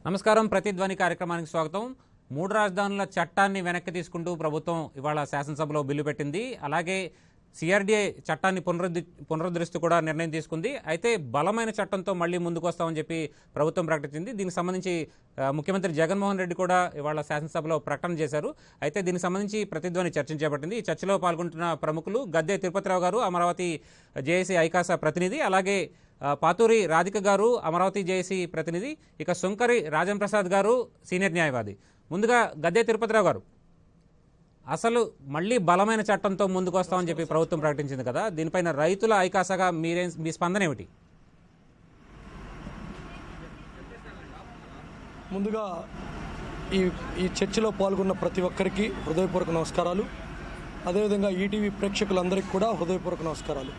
నమస్కారం ప్రతిధ్వని కార్యక్రమానికి స్వాగతం మూడు రాజధానుల చట్టాన్ని వెనక్కి తీసుకుంటూ ప్రభుత్వం ఇవాళ శాసనసభలో బిల్లు పెట్టింది అలాగే సిఆర్డీఏ చట్టాన్ని పునరుద్ధి పునరుద్ధరిస్తూ కూడా నిర్ణయం తీసుకుంది అయితే బలమైన చట్టంతో మళ్ళీ ముందుకు వస్తామని చెప్పి ప్రభుత్వం ప్రకటించింది దీనికి సంబంధించి ఆ, ముఖ్యమంత్రి జగన్మోహన్ రెడ్డి కూడా ఇవాళ శాసనసభలో ప్రకటన చేశారు అయితే దీనికి సంబంధించి ప్రతిధ్వని చర్చ చేపట్టింది ఈ చర్చలో పాల్గొంటున్న ప్రముఖులు గద్దె తిరుపతిరావు గారు అమరావతి జేఏసీ ఐకాస ప్రతినిధి అలాగే ఆ, పాతూరి రాధిక గారు అమరావతి జేఏసీ ప్రతినిధి ఇక సుంకరి రాజం ప్రసాద్ గారు సీనియర్ న్యాయవాది ముందుగా గద్దె తిరుపతిరావు గారు అసలు మళ్ళీ బలమైన చట్టంతో ముందుకు వస్తామని చెప్పి ప్రభుత్వం ప్రకటించింది కదా దీనిపైన రైతుల ఐకాసగా మీరేం మీ స్పందన ఏమిటి ముందుగా ఈ ఈ చర్చలో పాల్గొన్న ప్రతి ఒక్కరికి హృదయపూర్వక నమస్కారాలు అదేవిధంగా ఈటీవీ ప్రేక్షకులందరికీ కూడా హృదయపూర్వక నమస్కారాలు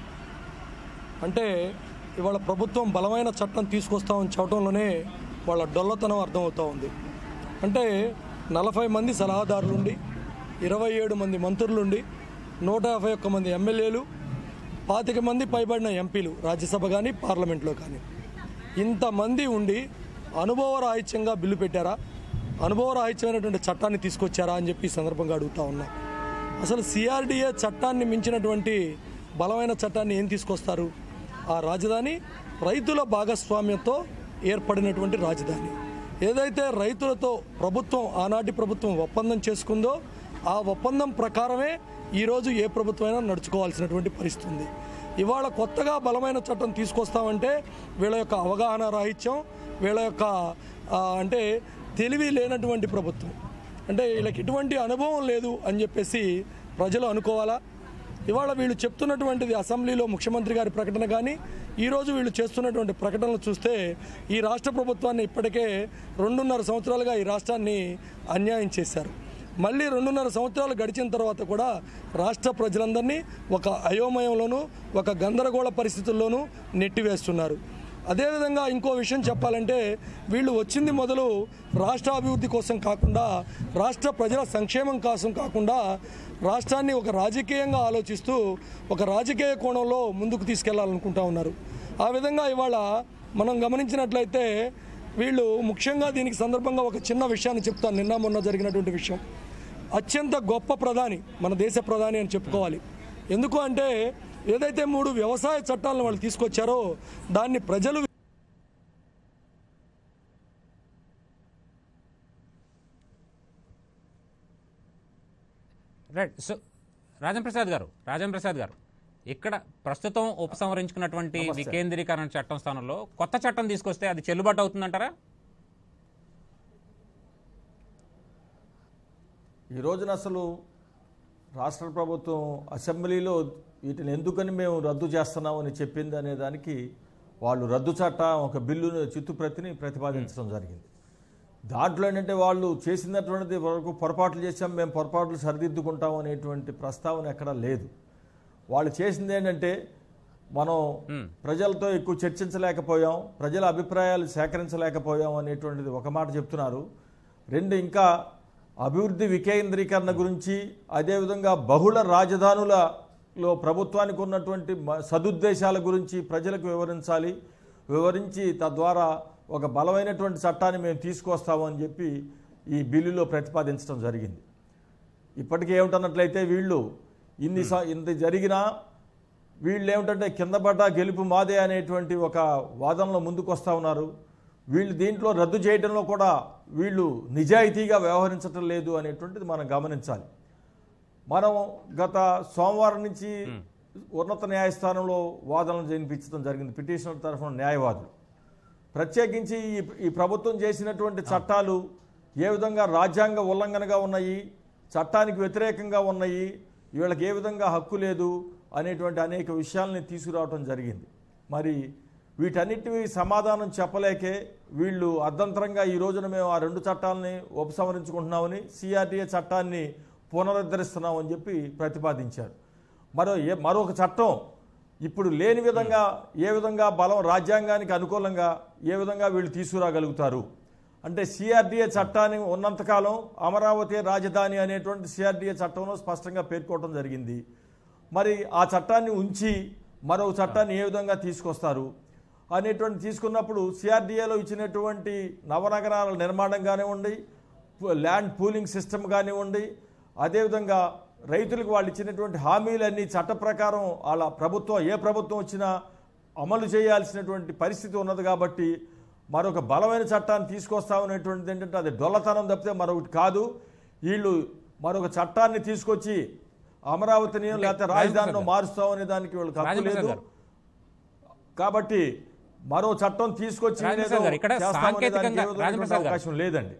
అంటే ఇవాళ ప్రభుత్వం బలమైన చట్టం తీసుకొస్తామని చెప్పడంలోనే వాళ్ళ డొల్లతనం అర్థమవుతూ ఉంది అంటే నలభై మంది సలహాదారులుండి ఇరవై ఏడు మంది మంత్రులుండి నూట యాభై ఒక్క మంది ఎమ్మెల్యేలు పాతిక మంది పైబడిన ఎంపీలు రాజ్యసభ కానీ పార్లమెంట్లో కానీ ఇంతమంది ఉండి అనుభవరాహిత్యంగా బిల్లు పెట్టారా అనుభవరాహిత్యమైనటువంటి చట్టాన్ని తీసుకొచ్చారా అని చెప్పి ఈ సందర్భంగా అడుగుతా ఉన్నా అసలు సిఆర్డిఏ చట్టాన్ని మించినటువంటి బలమైన చట్టాన్ని ఏం తీసుకొస్తారు ఆ రాజధాని రైతుల భాగస్వామ్యంతో ఏర్పడినటువంటి రాజధాని ఏదైతే రైతులతో ప్రభుత్వం ఆనాటి ప్రభుత్వం ఒప్పందం చేసుకుందో ఆ ఒప్పందం ప్రకారమే ఈరోజు ఏ ప్రభుత్వమైనా నడుచుకోవాల్సినటువంటి పరిస్థితి ఉంది ఇవాళ కొత్తగా బలమైన చట్టం తీసుకొస్తామంటే వీళ్ళ యొక్క అవగాహన రాహిత్యం వీళ్ళ యొక్క ఆ, అంటే తెలివి లేనటువంటి ప్రభుత్వం అంటే వీళ్ళకి ఎటువంటి అనుభవం లేదు అని చెప్పేసి ప్రజలు అనుకోవాలా ఇవాళ వీళ్ళు చెప్తున్నటువంటిది అసెంబ్లీలో ముఖ్యమంత్రి గారి ప్రకటన కానీ ఈరోజు వీళ్ళు చేస్తున్నటువంటి ప్రకటనలు చూస్తే ఈ రాష్ట్ర ప్రభుత్వాన్ని ఇప్పటికే రెండున్నర సంవత్సరాలుగా ఈ రాష్ట్రాన్ని అన్యాయం చేశారు మళ్ళీ రెండున్నర సంవత్సరాలు గడిచిన తర్వాత కూడా రాష్ట్ర ప్రజలందరినీ ఒక అయోమయంలోనూ ఒక గందరగోళ పరిస్థితుల్లోనూ నెట్టివేస్తున్నారు అదేవిధంగా ఇంకో విషయం చెప్పాలంటే వీళ్ళు వచ్చింది మొదలు రాష్ట్ర అభివృద్ధి కోసం కాకుండా రాష్ట్ర ప్రజల సంక్షేమం కోసం కాకుండా రాష్ట్రాన్ని ఒక రాజకీయంగా ఆలోచిస్తూ ఒక రాజకీయ కోణంలో ముందుకు తీసుకెళ్లాలనుకుంటా ఉన్నారు ఆ విధంగా ఇవాళ మనం గమనించినట్లయితే వీళ్ళు ముఖ్యంగా దీనికి సందర్భంగా ఒక చిన్న విషయాన్ని చెప్తాను నిన్న మొన్న జరిగినటువంటి విషయం అత్యంత గొప్ప ప్రధాని మన దేశ ప్రధాని అని చెప్పుకోవాలి ఎందుకు అంటే ఏదైతే మూడు వ్యవసాయ చట్టాలను వాళ్ళు తీసుకొచ్చారో దాన్ని ప్రజలు రైట్ సో రాజం ప్రసాద్ గారు రాజం ప్రసాద్ గారు ఇక్కడ ప్రస్తుతం ఉపసంహరించుకున్నటువంటి వికేంద్రీకరణ చట్టం స్థానంలో కొత్త చట్టం తీసుకొస్తే అది చెల్లుబాటు అవుతుందంటారా ఈ రోజున అసలు రాష్ట్ర ప్రభుత్వం అసెంబ్లీలో వీటిని ఎందుకని మేము రద్దు చేస్తున్నామని చెప్పింది అనే దానికి వాళ్ళు రద్దు చట్టం ఒక బిల్లును చిత్తుప్రతిని ప్రతిపాదించడం జరిగింది దాంట్లో ఏంటంటే వాళ్ళు చేసినటువంటిది వరకు పొరపాట్లు చేసాం మేము పొరపాట్లు సరిదిద్దుకుంటాం అనేటువంటి ప్రస్తావన ఎక్కడా లేదు వాళ్ళు చేసింది ఏంటంటే మనం ప్రజలతో ఎక్కువ చర్చించలేకపోయాం ప్రజల అభిప్రాయాలు సేకరించలేకపోయాం అనేటువంటిది ఒక మాట చెప్తున్నారు రెండు ఇంకా అభివృద్ధి వికేంద్రీకరణ గురించి అదేవిధంగా బహుళ రాజధానులలో ప్రభుత్వానికి ఉన్నటువంటి మ- సదుద్దేశాల గురించి ప్రజలకు వివరించాలి వివరించి తద్వారా ఒక బలమైనటువంటి చట్టాన్ని మేము తీసుకొస్తామని చెప్పి ఈ బిల్లులో ప్రతిపాదించడం జరిగింది ఇప్పటికీ ఏమిటన్నట్లయితే వీళ్ళు ఇన్ని స- ఇంత జరిగినా వీళ్ళు ఏమిటంటే కింద పడ్డ గెలుపు మాదే అనేటువంటి ఒక వాదనలో ముందుకు వస్తూ ఉన్నారు వీళ్ళు దీంట్లో రద్దు చేయడంలో కూడా వీళ్ళు నిజాయితీగా వ్యవహరించటం లేదు అనేటువంటిది మనం గమనించాలి మనం గత సోమవారం నుంచి ఉన్నత న్యాయస్థానంలో వాదనలు వినిపించడం జరిగింది పిటిషనర్ తరఫున న్యాయవాదులు ప్రత్యేకించి ఈ ఈ ప్రభుత్వం చేసినటువంటి చట్టాలు ఏ విధంగా రాజ్యాంగ ఉల్లంఘనగా ఉన్నాయి చట్టానికి వ్యతిరేకంగా ఉన్నాయి వీళ్ళకి ఏ విధంగా హక్కు లేదు అనేటువంటి అనేక విషయాల్ని తీసుకురావడం జరిగింది మరి వీటన్నిటివి సమాధానం చెప్పలేకే వీళ్ళు అర్ధంతరంగా ఈ రోజున మేము ఆ రెండు చట్టాలని ఉపసంహరించుకుంటున్నామని సిఆర్డీఏ చట్టాన్ని పునరుద్ధరిస్తున్నామని చెప్పి ప్రతిపాదించారు మరో ఏ మరొక చట్టం ఇప్పుడు లేని విధంగా ఏ విధంగా బలం రాజ్యాంగానికి అనుకూలంగా ఏ విధంగా వీళ్ళు తీసుకురాగలుగుతారు అంటే సిఆర్డీఏ చట్టాన్ని ఉన్నంతకాలం అమరావతి రాజధాని అనేటువంటి సిఆర్డీఏ చట్టంలో స్పష్టంగా పేర్కోవడం జరిగింది మరి ఆ చట్టాన్ని ఉంచి మరో చట్టాన్ని ఏ విధంగా తీసుకొస్తారు అనేటువంటి తీసుకున్నప్పుడు సిఆర్డీఏలో ఇచ్చినటువంటి నవనగరాల నిర్మాణం కానివ్వండి పు- ల్యాండ్ పూలింగ్ సిస్టమ్ కానివ్వండి అదేవిధంగా రైతులకు వాళ్ళు ఇచ్చినటువంటి హామీలన్నీ చట్ట ప్రకారం వాళ్ళ ప్రభుత్వం ఏ ప్రభుత్వం వచ్చినా అమలు చేయాల్సినటువంటి పరిస్థితి ఉన్నది కాబట్టి మరొక బలమైన చట్టాన్ని తీసుకొస్తామనేటువంటిది ఏంటంటే అది డొల్లతనం తప్పితే మరొకటి కాదు వీళ్ళు మరొక చట్టాన్ని తీసుకొచ్చి అమరావతిని లేకపోతే రాజధానిలో మారుస్తామనే దానికి వీళ్ళకి హక్కు రాజేంద్ర లేదు గారు. కాబట్టి మరో చట్టం తీసుకొచ్చి రాజేంద్ర ఏదో గారు, ఇక్కడ చేస్తామనే దానికి సాంకేతికంగా- ఏ విధమైనటువంటి రాజేంద్ర ప్రసాద్ గారు. అవకాశం లేదండి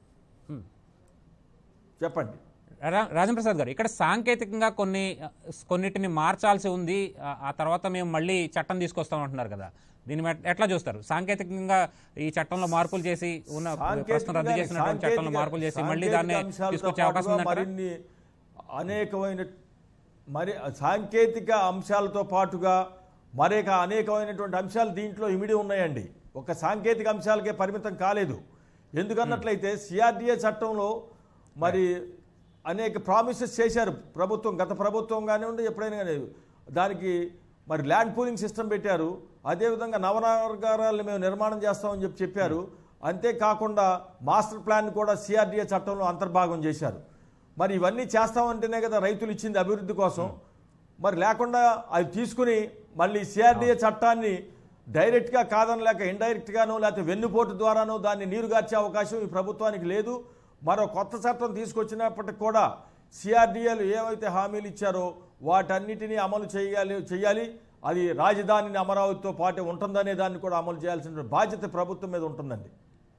చెప్పండి రా- రాజేంద్ర ప్రసాద్ గారు ఇక్కడ సాంకేతికంగా కొన్ని కొన్నిటిని మార్చాల్సి ఉంది ఆ- ఆ తర్వాత మేము మళ్ళీ చట్టం తీసుకొస్తాం అంటున్నారు కదా దీన్ని మెట్- ఎట్లా చూస్తారు సాంకేతికంగా ఈ చట్టంలో మార్పులు చేసి ఉన్న ప్రస్తుతం రద్దు సాంకేతిక- చేసినటువంటి చట్టంలో సాంకేతిక- మార్పులు చేసి మళ్ళీ సాంకేతిక దాన్ని అంశాలతో తీసుకొచ్చే అవకాశం పాటుగా ఉందంటారా మరిన్ని అనేకమైన మరి సాంకేతిక అంశాలతో పాటుగా మరేక అనేకమైనటువంటి అంశాలు దీంట్లో ఇమిడి ఉన్నాయండి ఒక సాంకేతిక అంశాలకే పరిమితం కాలేదు ఎందుకన్నట్లయితే సిఆర్డిఏ చట్టంలో మరి అనేక ప్రామిసెస్ చేశారు ప్రభుత్వం గత ప్రభుత్వం కానివ్వండి ఎప్పుడైనా కానీ దానికి మరి ల్యాండ్ పూలింగ్ సిస్టమ్ పెట్టారు అదేవిధంగా నవనగరాలను మేము నిర్మాణం చేస్తామని చెప్పి చెప్పారు అంతేకాకుండా మాస్టర్ ప్లాన్ కూడా సిఆర్డిఏ చట్టంలో అంతర్భాగం చేశారు మరి ఇవన్నీ చేస్తామంటేనే కదా రైతులు ఇచ్చింది అభివృద్ధి కోసం మరి లేకుండా అవి తీసుకుని మళ్ళీ సిఆర్డిఏ చట్టాన్ని డైరెక్ట్గా కాదనలేక ఇండైరెక్ట్గానో లేకపోతే వెన్నుపోటు ద్వారానో దాన్ని నీరుగార్చే అవకాశం ఈ ప్రభుత్వానికి లేదు మరో కొత్త చట్టం తీసుకొచ్చినప్పటికి కూడా సిఆర్డిఏలు ఏవైతే హామీలు ఇచ్చారో వాటన్నిటినీ అమలు చేయాలి చేయాలి అది రాజధానిని అమరావతితో పాటు ఉంటుందనే దాన్ని కూడా అమలు చేయాల్సిన బాధ్యత ప్రభుత్వం మీద ఉంటుందండి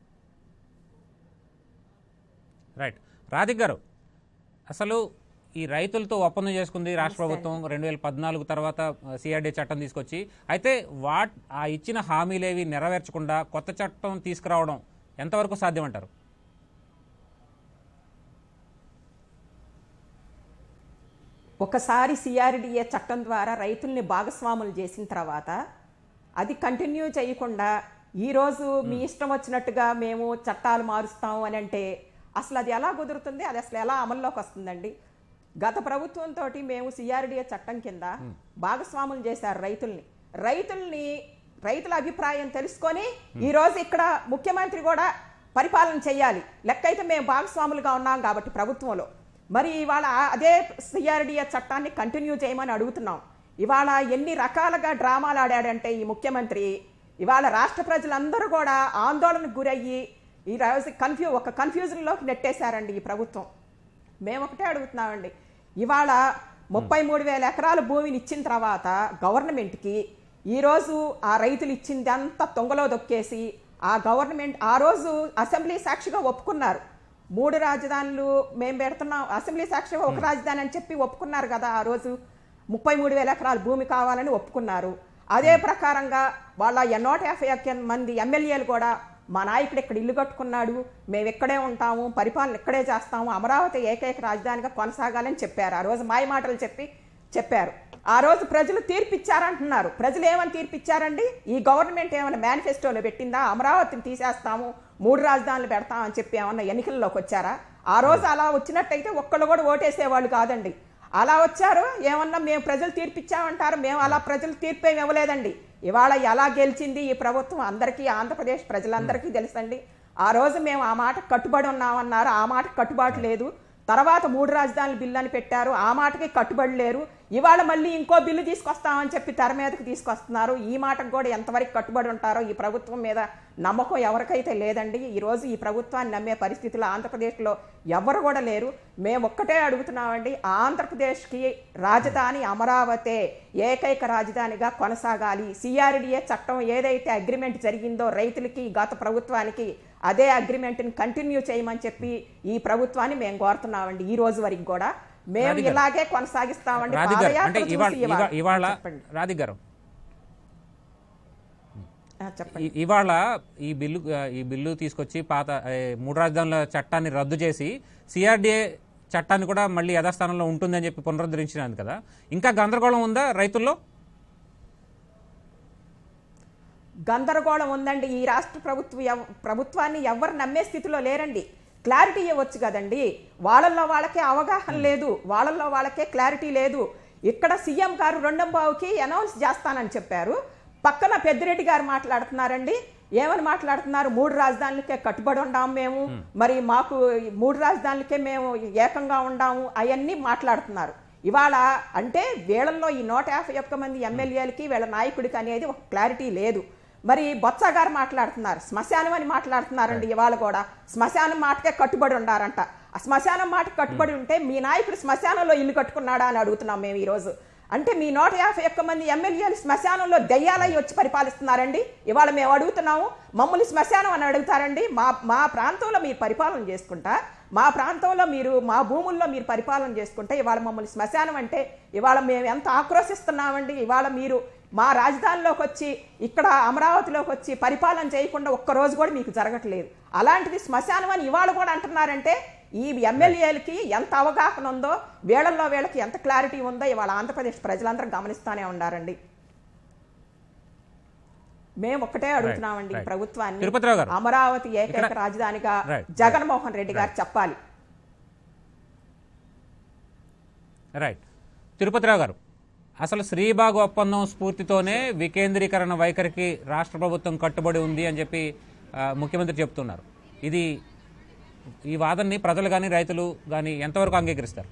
రైట్ రాధిక్ గారు అసలు ఈ రైతులతో ఒప్పందం చేసుకుంది రాష్ట్ర ప్రభుత్వం రెండు వేల పద్నాలుగు తర్వాత సిఆర్డీ చట్టం తీసుకొచ్చి అయితే వాట్ ఆ ఇచ్చిన హామీలేవి నెరవేర్చకుండా కొత్త చట్టం తీసుకురావడం ఎంతవరకు సాధ్యమంటారు ఒకసారి సిఆర్డిఏ చట్టం ద్వారా రైతుల్ని భాగస్వాములు చేసిన తర్వాత అది కంటిన్యూ చేయకుండా ఈరోజు మీ ఇష్టం వచ్చినట్టుగా మేము చట్టాలు మారుస్తాం అని అంటే అసలు అది ఎలా కుదురుతుంది అది అసలు ఎలా అమల్లోకి వస్తుందండి గత ప్రభుత్వంతో మేము సిఆర్డిఏ చట్టం కింద భాగస్వాములు చేశారు రైతుల్ని రైతుల్ని రైతుల అభిప్రాయం తెలుసుకొని ఈ రోజు ఇక్కడ ముఖ్యమంత్రి కూడా పరిపాలన చేయాలి లెక్కైతే మేము భాగస్వాములుగా ఉన్నాం కాబట్టి ప్రభుత్వంలో మరి ఇవాళ అదే సిఆర్డిఏ చట్టాన్ని కంటిన్యూ చేయమని అడుగుతున్నాం ఇవాళ ఎన్ని రకాలుగా డ్రామాలు ఆడాడంటే ఈ ముఖ్యమంత్రి ఇవాళ రాష్ట్ర ప్రజలందరూ కూడా ఆందోళనకు గురయ్యి ఈ రోజు కన్ఫ్యూ ఒక కన్ఫ్యూజన్లోకి నెట్టేశారండి ఈ ప్రభుత్వం మేము ఒకటే అడుగుతున్నామండి ఇవాళ ముప్పై మూడు వేల ఎకరాల భూమిని ఇచ్చిన తర్వాత గవర్నమెంట్కి ఈరోజు ఆ రైతులు ఇచ్చింది అంతా తొంగలో దొక్కేసి ఆ గవర్నమెంట్ ఆ రోజు అసెంబ్లీ సాక్షిగా ఒప్పుకున్నారు మూడు రాజధానులు మేము పెడుతున్నాం అసెంబ్లీ సాక్షిగా ఒక రాజధాని అని చెప్పి ఒప్పుకున్నారు కదా ఆ రోజు ముప్పై మూడు వేల ఎకరాల భూమి కావాలని ఒప్పుకున్నారు అదే ప్రకారంగా వాళ్ళ నూట యాభై ఒక్క మంది ఎమ్మెల్యేలు కూడా మా నాయకుడు ఇక్కడ ఇల్లు కట్టుకున్నాడు మేము ఇక్కడే ఉంటాము పరిపాలన ఇక్కడే చేస్తాము అమరావతి ఏకైక రాజధానిగా కొనసాగాలని చెప్పారు ఆ రోజు మాయ మాటలు చెప్పి చెప్పారు ఆ రోజు ప్రజలు తీర్పిచ్చారంటున్నారు ప్రజలు ఏమని తీర్పిచ్చారండి ఈ గవర్నమెంట్ ఏమైనా మేనిఫెస్టోలో పెట్టిందా అమరావతిని తీసేస్తాము మూడు రాజధానులు పెడతామని చెప్పి ఏమన్నా ఎన్నికల్లోకి వచ్చారా ఆ రోజు అలా వచ్చినట్టయితే ఒక్కళ్ళు కూడా ఓటేసేవాళ్ళు కాదండి అలా వచ్చారు ఏమన్నా మేము ప్రజలు తీర్పిచ్చామంటారు మేము అలా ప్రజలు తీర్పు ఏమి ఇవ్వలేదండి ఇవాళ ఎలా గెలిచింది ఈ ప్రభుత్వం అందరికీ ఆంధ్రప్రదేశ్ ప్రజలందరికీ తెలుసండి ఆ రోజు మేము ఆ మాట కట్టుబడి ఉన్నామన్నారు ఆ మాట కట్టుబాటు లేదు తర్వాత మూడు రాజధానుల బిల్లు అని పెట్టారు ఆ మాటకి కట్టుబడి లేరు ఇవాళ మళ్ళీ ఇంకో బిల్లు తీసుకొస్తామని చెప్పి తెర మీదకి తీసుకొస్తున్నారు ఈ మాటకు కూడా ఎంతవరకు కట్టుబడి ఉంటారో ఈ ప్రభుత్వం మీద నమ్మకం ఎవరికైతే లేదండి ఈ రోజు ఈ ప్రభుత్వాన్ని నమ్మే పరిస్థితులు ఆంధ్రప్రదేశ్లో ఎవరు కూడా లేరు మేము ఒక్కటే అడుగుతున్నామండి ఆంధ్రప్రదేశ్కి రాజధాని అమరావతే ఏకైక రాజధానిగా కొనసాగాలి సిఆర్డిఏ చట్టం ఏదైతే అగ్రిమెంట్ జరిగిందో రైతులకి గత ప్రభుత్వానికి అదే అగ్రిమెంట్ని కంటిన్యూ చేయమని చెప్పి ఈ ప్రభుత్వాన్ని మేము కోరుతున్నామండి ఈ రోజు వరకు కూడా మేము రాధిక గారు. ఇలాగే కొనసాగిస్తామండి రాధిక్ గారు అంటే పాదయాత్ర ఇవాళ చూసి ఇవాళ- ఇవా- ఇవాళ చెప్పండి రాధిక్ గారు ఆ, చెప్పండి ఈ- ఇవాళ ఈ బిల్లు ఈ బిల్లు తీసుకొచ్చి పాత ఏ, మూడు రాజధానుల చట్టాన్ని రద్దు చేసి సిఆర్డిఏ చట్టాన్ని కూడా మళ్ళీ యథాస్థానంలో ఉంటుందని చెప్పి పునరుద్ధరించినాను కదా ఇంకా గందరగోళం ఉందా రైతుల్లో గందరగోళం ఉందండి ఈ రాష్ట్ర ప్రభుత్వ ఎవ్- ప్రభుత్వాన్ని ఎవరు నమ్మే స్థితిలో లేరండి క్లారిటీ ఇవ్వచ్చు కదండి వాళ్ళల్లో వాళ్ళకే అవగాహన లేదు వాళ్ళల్లో వాళ్ళకే క్లారిటీ లేదు ఇక్కడ సీఎం గారు రెండం బావుకి అనౌన్స్ చేస్తానని చెప్పారు పక్కన పెద్దిరెడ్డి గారు మాట్లాడుతున్నారండి ఏమని మాట్లాడుతున్నారు మూడు రాజధానులకే కట్టుబడి ఉండాము మేము మరి మాకు ఈ మూడు రాజధానులకే మేము ఏకంగా ఉండాము అవన్నీ మాట్లాడుతున్నారు ఇవాళ అంటే వీళ్ళల్లో ఈ నూట యాభై ఒక్క మంది ఎమ్మెల్యేలకి వీళ్ళ నాయకుడికి అనేది ఒక క్లారిటీ లేదు మరి బొత్స గారు మాట్లాడుతున్నారు శ్మశానం అని మాట్లాడుతున్నారండి ఇవాళ కూడా శ్మశానం మాటకే కట్టుబడి ఉండారంట ఆ శ్మశానం మాటకి కట్టుబడి ఉంటే మీ నాయకుడు శ్మశానంలో ఇల్లు కట్టుకున్నాడా అని అడుగుతున్నాం మేము ఈరోజు అంటే మీ నూట యాభై ఒక్క మంది ఎమ్మెల్యేలు శ్మశానంలో దయ్యాలై వచ్చి పరిపాలిస్తున్నారండి ఇవాళ మేము అడుగుతున్నాము మమ్మల్ని శ్మశానం అని అడుగుతారండి మా మా ప్రాంతంలో మీరు పరిపాలన చేసుకుంటా మా ప్రాంతంలో మీరు మా భూముల్లో మీరు పరిపాలన చేసుకుంటే ఇవాళ మమ్మల్ని శ్మశానం అంటే ఇవాళ మేము ఎంత ఆక్రోశిస్తున్నామండి ఇవాళ మీరు మా రాజధానిలోకి వచ్చి ఇక్కడ అమరావతిలోకి వచ్చి పరిపాలన చేయకుండా ఒక్క రోజు కూడా మీకు జరగట్లేదు అలాంటిది శ్మశానం అని ఇవాళ కూడా అంటున్నారంటే ఈ ఎమ్మెల్యేలకి ఎంత అవగాహన ఉందో వీళ్ళల్లో వీళ్ళకి ఎంత క్లారిటీ ఉందో ఇవాళ ఆంధ్రప్రదేశ్ ప్రజలందరూ గమనిస్తూనే ఉండారండి మేము ఒక్కటే అడుగుతున్నామండి ఈ right. ప్రభుత్వాన్ని తిరుపతిరావు గారు. అమరావతి ఏకైక ఇక్కడ- రాజధానిగా Right. జగన్మోహన్ రెడ్డి గారు చెప్పాలి రైట్ తిరుపతిరావు గారు అసలు శ్రీబాగ్ ఒప్పందం స్ఫూర్తితోనే వికేంద్రీకరణ వైఖరికి రాష్ట్ర ప్రభుత్వం కట్టుబడి ఉంది అని చెప్పి ఆ, ముఖ్యమంత్రి చెప్తున్నారు ఇది ఈ వాదనని ప్రజలు కానీ రైతులు కానీ ఎంతవరకు అంగీకరిస్తారు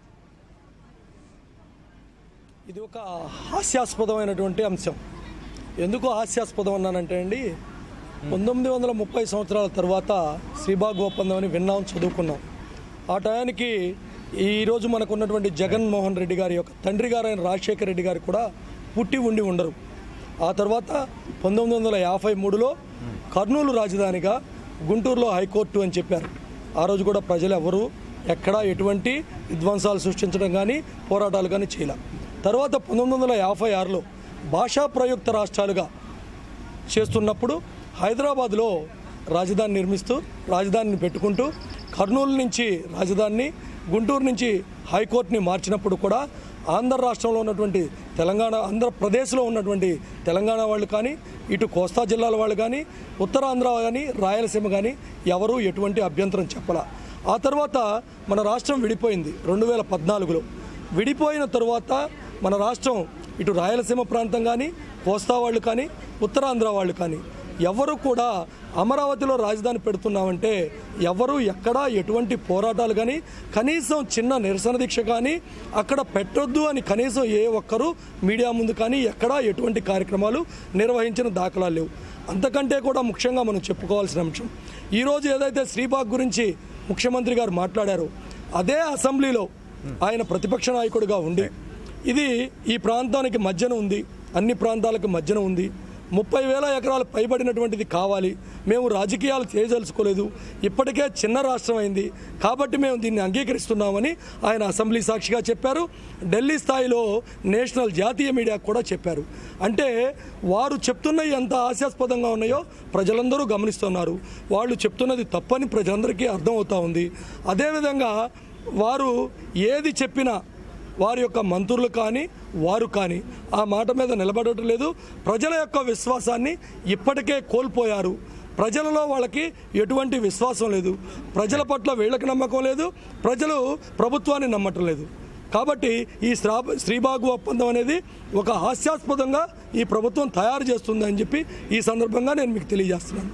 ఇది ఒక హాస్యాస్పదమైనటువంటి అంశం ఎందుకు హాస్యాస్పదం అన్నానంటే అండి పంతొమ్మిది వందల ముప్పై సంవత్సరాల తర్వాత శ్రీబాగ్ ఒప్పందం అని విన్నాం చదువుకున్నాం ఆ టయానికి ఈరోజు మనకు ఉన్నటువంటి జగన్మోహన్ రెడ్డి గారి యొక్క తండ్రి గారైన రాజశేఖర రెడ్డి గారు కూడా పుట్టి ఉండి ఉండరు ఆ తర్వాత పంతొమ్మిది వందల యాభై మూడులో కర్నూలు రాజధానిగా గుంటూరులో హైకోర్టు అని చెప్పారు ఆ రోజు కూడా ప్రజలు ఎవరు ఎక్కడా ఎటువంటి విధ్వంసాలు సృష్టించడం కానీ పోరాటాలు కానీ చేయలే తర్వాత పంతొమ్మిది వందల యాభై ఆరులో భాషా ప్రయుక్త రాష్ట్రాలుగా చేస్తున్నప్పుడు హైదరాబాద్లో రాజధాని నిర్మిస్తూ రాజధానిని పెట్టుకుంటూ కర్నూలు నుంచి రాజధానిని గుంటూరు నుంచి హైకోర్టుని మార్చినప్పుడు కూడా ఆంధ్ర రాష్ట్రంలో ఉన్నటువంటి తెలంగాణ ఆంధ్రప్రదేశ్లో ఉన్నటువంటి తెలంగాణ వాళ్ళు కానీ ఇటు కోస్తా జిల్లాల వాళ్ళు కానీ ఉత్తరాంధ్ర కానీ రాయలసీమ కానీ ఎవరూ ఎటువంటి అభ్యంతరం చెప్పాల ఆ తర్వాత మన రాష్ట్రం విడిపోయింది రెండు వేల పద్నాలుగులో విడిపోయిన తరువాత మన రాష్ట్రం ఇటు రాయలసీమ ప్రాంతం కానీ కోస్తా వాళ్ళు కానీ ఉత్తరాంధ్ర వాళ్ళు కానీ ఎవరు కూడా అమరావతిలో రాజధాని పెడుతున్నామంటే ఎవరు ఎక్కడా ఎటువంటి పోరాటాలు కానీ కనీసం చిన్న నిరసన దీక్ష కానీ అక్కడ పెట్టొద్దు అని కనీసం ఏ ఒక్కరు మీడియా ముందు కానీ ఎక్కడా ఎటువంటి కార్యక్రమాలు నిర్వహించిన దాఖలాలు లేవు అంతకంటే కూడా ముఖ్యంగా మనం చెప్పుకోవాల్సిన అంశం ఈరోజు ఏదైతే శ్రీబాగ్ గురించి ముఖ్యమంత్రి గారు మాట్లాడారో అదే అసెంబ్లీలో ఆయన ప్రతిపక్ష నాయకుడిగా ఉండి ఇది ఈ ప్రాంతానికి మధ్యన ఉంది అన్ని ప్రాంతాలకు మధ్యన ఉంది ముప్పై వేల ఎకరాలు పైబడినటువంటిది కావాలి మేము రాజకీయాలు చేయదలుచుకోలేదు ఇప్పటికే చిన్న రాష్ట్రం అయింది కాబట్టి మేము దీన్ని అంగీకరిస్తున్నామని ఆయన అసెంబ్లీ సాక్షిగా చెప్పారు ఢిల్లీ స్థాయిలో నేషనల్ జాతీయ మీడియా కూడా చెప్పారు అంటే వారు చెప్తున్నవి ఎంత హాస్యాస్పదంగా ఉన్నాయో ప్రజలందరూ గమనిస్తున్నారు వాళ్ళు చెప్తున్నది తప్పని ప్రజలందరికీ అర్థమవుతా ఉంది అదేవిధంగా వారు ఏది చెప్పినా వారి యొక్క మంత్రులు కానీ వారు కానీ ఆ మాట మీద నిలబడటం లేదు ప్రజల యొక్క విశ్వాసాన్ని ఇప్పటికే కోల్పోయారు ప్రజలలో వాళ్ళకి ఎటువంటి విశ్వాసం లేదు ప్రజల పట్ల వీళ్ళకి నమ్మకం లేదు ప్రజలు ప్రభుత్వాన్ని నమ్మటం లేదు కాబట్టి ఈ శ్రా శ్రీబాగు ఒప్పందం అనేది ఒక హాస్యాస్పదంగా ఈ ప్రభుత్వం తయారు చేస్తుందని చెప్పి ఈ సందర్భంగా నేను మీకు తెలియజేస్తున్నాను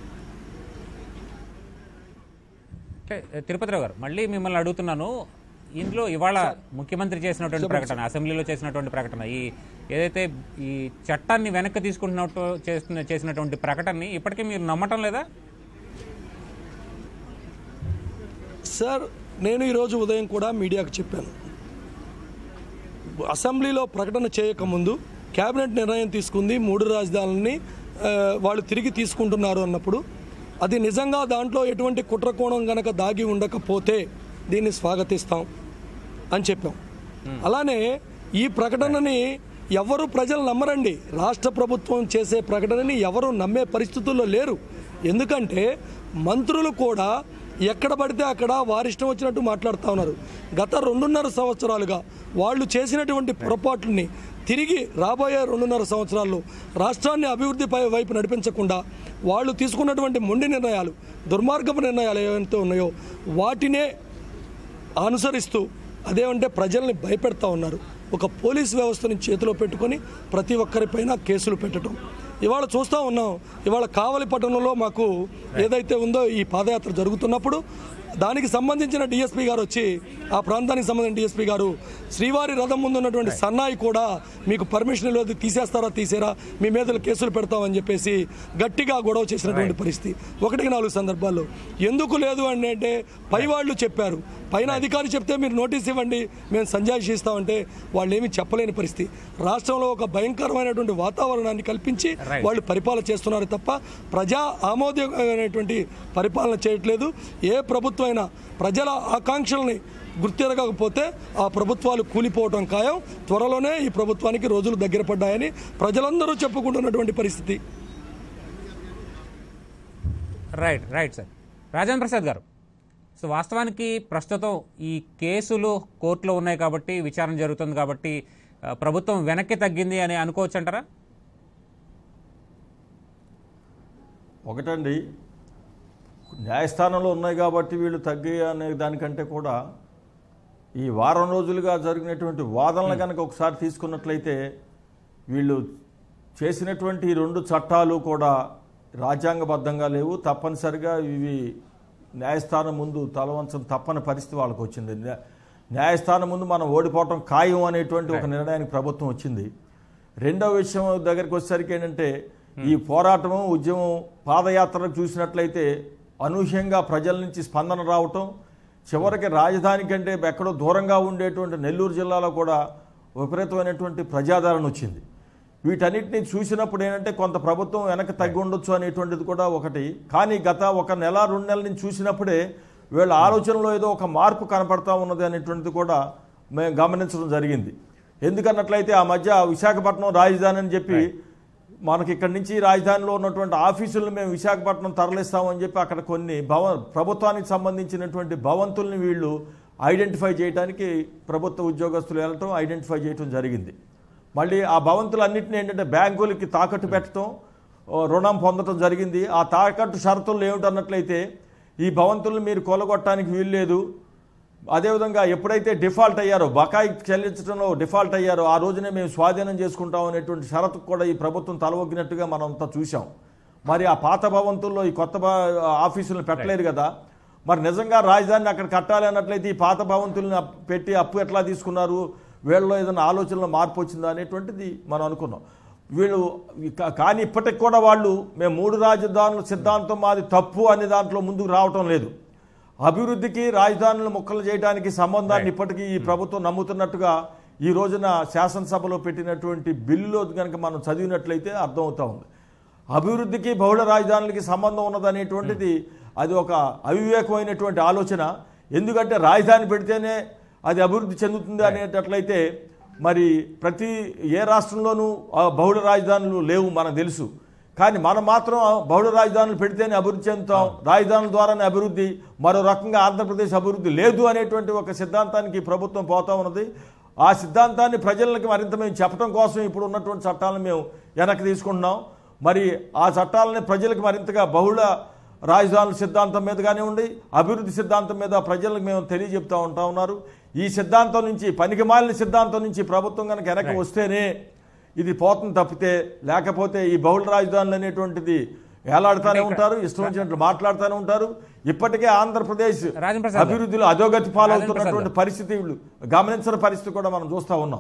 అంటే తిరుపతిరావు గారు మళ్ళీ మిమ్మల్ని అడుగుతున్నాను ఇందులో ఇవాళ ముఖ్యమంత్రి చేసినటువంటి ప్రకటన అసెంబ్లీలో చేసినటువంటి ప్రకటన ఈ ఏదైతే ఈ చట్టాన్ని వెనక్కి తీసుకుంటున్నట్టు చేస్తున్న చేసినటువంటి ప్రకటనని ఇప్పటికీ మీరు నమ్మటం లేదా సార్ నేను ఈరోజు ఉదయం కూడా మీడియాకు చెప్పాను అసెంబ్లీలో ప్రకటన చేయకముందు కేబినెట్ నిర్ణయం తీసుకుంది మూడు రాజధానులని ఆ, వాళ్ళు తిరిగి తీసుకుంటున్నారు అన్నప్పుడు అది నిజంగా దాంట్లో ఎటువంటి కుట్రకోణం గనక దాగి ఉండకపోతే దీన్ని స్వాగతిస్తాం అని చెప్పాం అలానే ఈ ప్రకటనని ఎవరు ప్రజలు నమ్మరండి రాష్ట్ర ప్రభుత్వం చేసే ప్రకటనని ఎవరు నమ్మే పరిస్థితుల్లో లేరు ఎందుకంటే మంత్రులు కూడా ఎక్కడ పడితే అక్కడ వారిష్టం వచ్చినట్టు మాట్లాడుతూ ఉన్నారు గత రెండున్నర సంవత్సరాలుగా వాళ్ళు చేసినటువంటి పొరపాట్లని తిరిగి రాబోయే రెండున్నర సంవత్సరాల్లో రాష్ట్రాన్ని అభివృద్ధి పై వైపు నడిపించకుండా వాళ్ళు తీసుకున్నటువంటి మొండి నిర్ణయాలు దుర్మార్గపు నిర్ణయాలు ఏవైతే ఉన్నాయో వాటినే అనుసరిస్తూ అదేమంటే ప్రజల్ని భయపెడతా ఉన్నారు ఒక పోలీస్ వ్యవస్థని చేతిలో పెట్టుకొని ప్రతి ఒక్కరిపైన కేసులు పెట్టడం ఇవాళ చూస్తూ ఉన్నాం ఇవాళ కావలి పట్టణంలో మాకు ఏదైతే ఉందో ఈ పాదయాత్ర జరుగుతున్నప్పుడు దానికి సంబంధించిన డిఎస్పీ గారు వచ్చి ఆ ప్రాంతానికి సంబంధించిన డిఎస్పీ గారు శ్రీవారి రథం ముందు ఉన్నటువంటి సన్నాయి కూడా మీకు పర్మిషన్ లేదు తీసేస్తారా తీసేరా మీ మీద కేసులు పెడతామని చెప్పేసి గట్టిగా గొడవ చేసినటువంటి పరిస్థితి ఒకటికి నాలుగు సందర్భాల్లో ఎందుకు లేదు అని అంటే పై వాళ్ళు చెప్పారు పైన అధికారి చెప్తే మీరు నోటీస్ ఇవ్వండి మేము సంజాయిషి ఇస్తామంటే వాళ్ళు ఏమీ చెప్పలేని పరిస్థితి రాష్ట్రంలో ఒక భయంకరమైనటువంటి వాతావరణాన్ని కల్పించి Right. వాళ్ళు పరిపాలన చేస్తున్నారు తప్ప ప్రజా ఆమోదమైనటువంటి పరిపాలన చేయట్లేదు ఏ ప్రభుత్వం అయినా ప్రజల ఆకాంక్షల్ని గుర్తిరగకపోతే ఆ ప్రభుత్వాలు కూలిపోవటం ఖాయం త్వరలోనే ఈ ప్రభుత్వానికి రోజులు దగ్గర పడ్డాయని ప్రజలందరూ చెప్పుకుంటున్నటువంటి పరిస్థితి right right sir Rajendra Prasad గారు సో వాస్తవానికి ప్రస్తుతం ఈ కేసులు కోర్టులో ఉన్నాయి కాబట్టి విచారణ జరుగుతుంది కాబట్టి ఆ, ప్రభుత్వం వెనక్కి తగ్గింది అని అనుకోవచ్చు అంటారా ఒకటండి న్యాయస్థానంలో ఉన్నాయి కాబట్టి వీళ్ళు తగ్గి అనే దానికంటే కూడా ఈ వారం రోజులుగా జరిగినటువంటి వాదనలు కనుక ఒకసారి తీసుకున్నట్లయితే వీళ్ళు చేసినటువంటి ఈ రెండు చట్టాలు కూడా రాజ్యాంగబద్ధంగా లేవు తప్పనిసరిగా ఇవి న్యాయస్థానం ముందు తలవంచం తప్పని పరిస్థితి వాళ్ళకి వచ్చింది న్యా- న్యాయస్థానం ముందు మనం ఓడిపోవటం ఖాయం అనేటువంటి ఒక నిర్ణయానికి ప్రభుత్వం వచ్చింది రెండవ విషయం దగ్గరికి వచ్చేసరికి ఏంటంటే ఈ పోరాటము ఉద్యమం పాదయాత్రకు చూసినట్లయితే అనూహ్యంగా ప్రజల నుంచి స్పందన రావటం చివరికి రాజధాని కంటే ఎక్కడో దూరంగా ఉండేటువంటి నెల్లూరు జిల్లాలో కూడా విపరీతమైనటువంటి ప్రజాదరణ వచ్చింది వీటన్నిటిని చూసినప్పుడు ఏంటంటే కొంత ప్రభుత్వం వెనక్కి తగ్గి ఉండొచ్చు అనేటువంటిది కూడా ఒకటి కానీ గత ఒక నెల రెండు నెలల నుంచి చూసినప్పుడే వీళ్ళ ఆలోచనలో ఏదో ఒక మార్పు కనపడతా ఉన్నది అనేటువంటిది కూడా మేము గమనించడం జరిగింది ఎందుకన్నట్లయితే ఆ మధ్య విశాఖపట్నం రాజధాని అని చెప్పి మనకి ఇక్కడి నుంచి రాజధానిలో ఉన్నటువంటి ఆఫీసులను మేము విశాఖపట్నం తరలిస్తామని చెప్పి అక్కడ కొన్ని భవ ప్రభుత్వానికి సంబంధించినటువంటి భవంతుల్ని వీళ్ళు ఐడెంటిఫై చేయడానికి ప్రభుత్వ ఉద్యోగస్తులు వెళ్ళటం ఐడెంటిఫై చేయటం జరిగింది మళ్ళీ ఆ భవంతులన్నింటినీ ఏంటంటే బ్యాంకులకి తాకట్టు పెట్టడం ఓ, రుణం పొందడం జరిగింది ఆ తాకట్టు షరతులు ఏమిటన్నట్లయితే ఈ భవంతులను మీరు కొలగొట్టడానికి వీల్లేదు అదేవిధంగా ఎప్పుడైతే డిఫాల్ట్ అయ్యారో బకాయి చెల్లించడంలో డిఫాల్ట్ అయ్యారో ఆ రోజునే మేము స్వాధీనం చేసుకుంటాం అనేటువంటి షరతు కూడా ఈ ప్రభుత్వం తలవొగ్గినట్టుగా మనం అంతా చూసాం మరి ఆ పాత భవంతుల్లో ఈ కొత్త భ- ఆఫీసులను పెట్టలేరు కదా మరి నిజంగా రాజధానిని అక్కడ కట్టాలి అన్నట్లయితే ఈ పాత భవంతులను అప్- పెట్టి అప్పు ఎట్లా తీసుకున్నారు వీళ్ళలో ఏదైనా ఆలోచనలో మార్పు వచ్చిందా అనేటువంటిది మనం అనుకున్నాం వీళ్ళు కా- కానీ ఇప్పటికి కూడా వాళ్ళు మేము మూడు రాజధానుల సిద్ధాంతం మాది తప్పు అనే దాంట్లో ముందుకు రావటం లేదు అభివృద్ధికి రాజధానులు ముక్కలు చేయడానికి సంబంధాన్ని ఇప్పటికీ ఈ ప్రభుత్వం నమ్ముతున్నట్టుగా ఈ రోజున శాసనసభలో పెట్టినటువంటి బిల్లులో కనుక మనం చదివినట్లయితే అర్థమవుతా ఉంది అభివృద్ధికి బహుళ రాజధానులకి సంబంధం ఉన్నదనేటువంటిది అది ఒక అవివేకమైనటువంటి ఆలోచన ఎందుకంటే రాజధాని పెడితేనే అది అభివృద్ధి చెందుతుంది అనేటట్లయితే మరి ప్రతి ఏ రాష్ట్రంలోనూ ఆ బహుళ రాజధానులు లేవు మనకు తెలుసు కానీ మనం మాత్రం బహుళ రాజధానులు పెడితేనే అభివృద్ధి చెందుతాం రాజధానుల ద్వారానే అభివృద్ధి మరో రకంగా ఆంధ్రప్రదేశ్ అభివృద్ధి లేదు అనేటువంటి ఒక సిద్ధాంతానికి ఈ ప్రభుత్వం పోతా ఉన్నది ఆ సిద్ధాంతాన్ని ప్రజలకు మరింత మేము చెప్పడం కోసం ఇప్పుడు ఉన్నటువంటి చట్టాలను మేము వెనక్కి తీసుకుంటున్నాం మరి ఆ చట్టాలని ప్రజలకు మరింతగా బహుళ రాజధానుల సిద్ధాంతం మీద కానివ్వండి అభివృద్ధి సిద్ధాంతం మీద ప్రజలకు మేము తెలియజెప్తా ఉంటా ఉన్నారు ఈ సిద్ధాంతం నుంచి పనికిమాలిన సిద్ధాంతం నుంచి ప్రభుత్వం కనుక వెనక్కి వస్తేనే ఇది పోతుంది తప్పితే లేకపోతే ఈ బహుళ రాజధానులు అనేటువంటిది వేలాడుతూనే ఉంటారు ఇష్టం వచ్చినట్లు మాట్లాడుతూనే ఉంటారు ఇప్పటికే ఆంధ్రప్రదేశ్ రాజేంద్ర ప్రసాద్ గారు. అభివృద్ధిలో అధోగతి పాలవుతున్నటువంటి రాజేంద్ర ప్రసాద్ పరిస్థితి వీళ్ళు గమనించిన పరిస్థితి కూడా మనం చూస్తా ఉన్నాం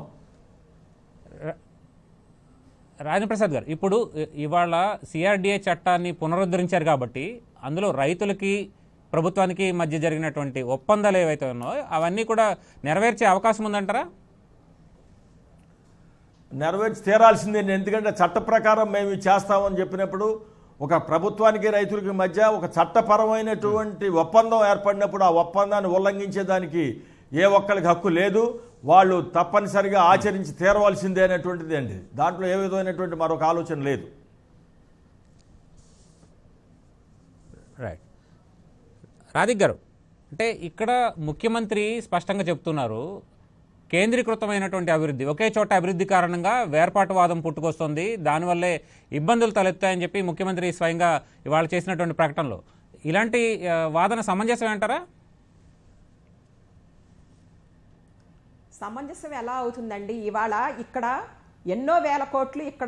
రాజేంద్ర ప్రసాద్ గారు ఇప్పుడు ఇ- ఇవాళ సిఆర్డిఏ చట్టాన్ని పునరుద్ధరించారు కాబట్టి అందులో రైతులకి ప్రభుత్వానికి మధ్య జరిగినటువంటి ఒప్పందాలు ఏవైతే ఉన్నాయో అవన్నీ కూడా నెరవేర్చే అవకాశం ఉందంటారా నెరవేర్చి తీరాల్సిందే ఎందుకంటే చట్ట ప్రకారం మేము ఇది చేస్తామని చెప్పినప్పుడు ఒక ప్రభుత్వానికి రైతులకి మధ్య ఒక చట్టపరమైనటువంటి ఒప్పందం ఏర్పడినప్పుడు ఆ ఒప్పందాన్ని ఉల్లంఘించేదానికి ఏ ఒక్కరికి హక్కు లేదు వాళ్ళు తప్పనిసరిగా ఆచరించి తీరవలసిందే అనేటువంటిది అండి దాంట్లో ఏ విధమైనటువంటి మరొక ఆలోచన లేదు రైట్ రాధిక్ గారు అంటే ఇక్కడ ముఖ్యమంత్రి స్పష్టంగా చెప్తున్నారు కేంద్రీకృతమైనటువంటి అభివృద్ధి ఒకే చోట అభివృద్ధి కారణంగా వేర్పాటువాదం పుట్టుకొస్తుంది దానివల్లే ఇబ్బందులు తలెత్తాయని చెప్పి ముఖ్యమంత్రి స్వయంగా ఇవాళ చేసినటువంటి ప్రకటనలో ఇలాంటి ఆ, వాదన సమంజసం అంటారా సమంజసం ఎలా అవుతుందండి ఇవాళ ఇక్కడ ఎన్నో వేల కోట్లు ఇక్కడ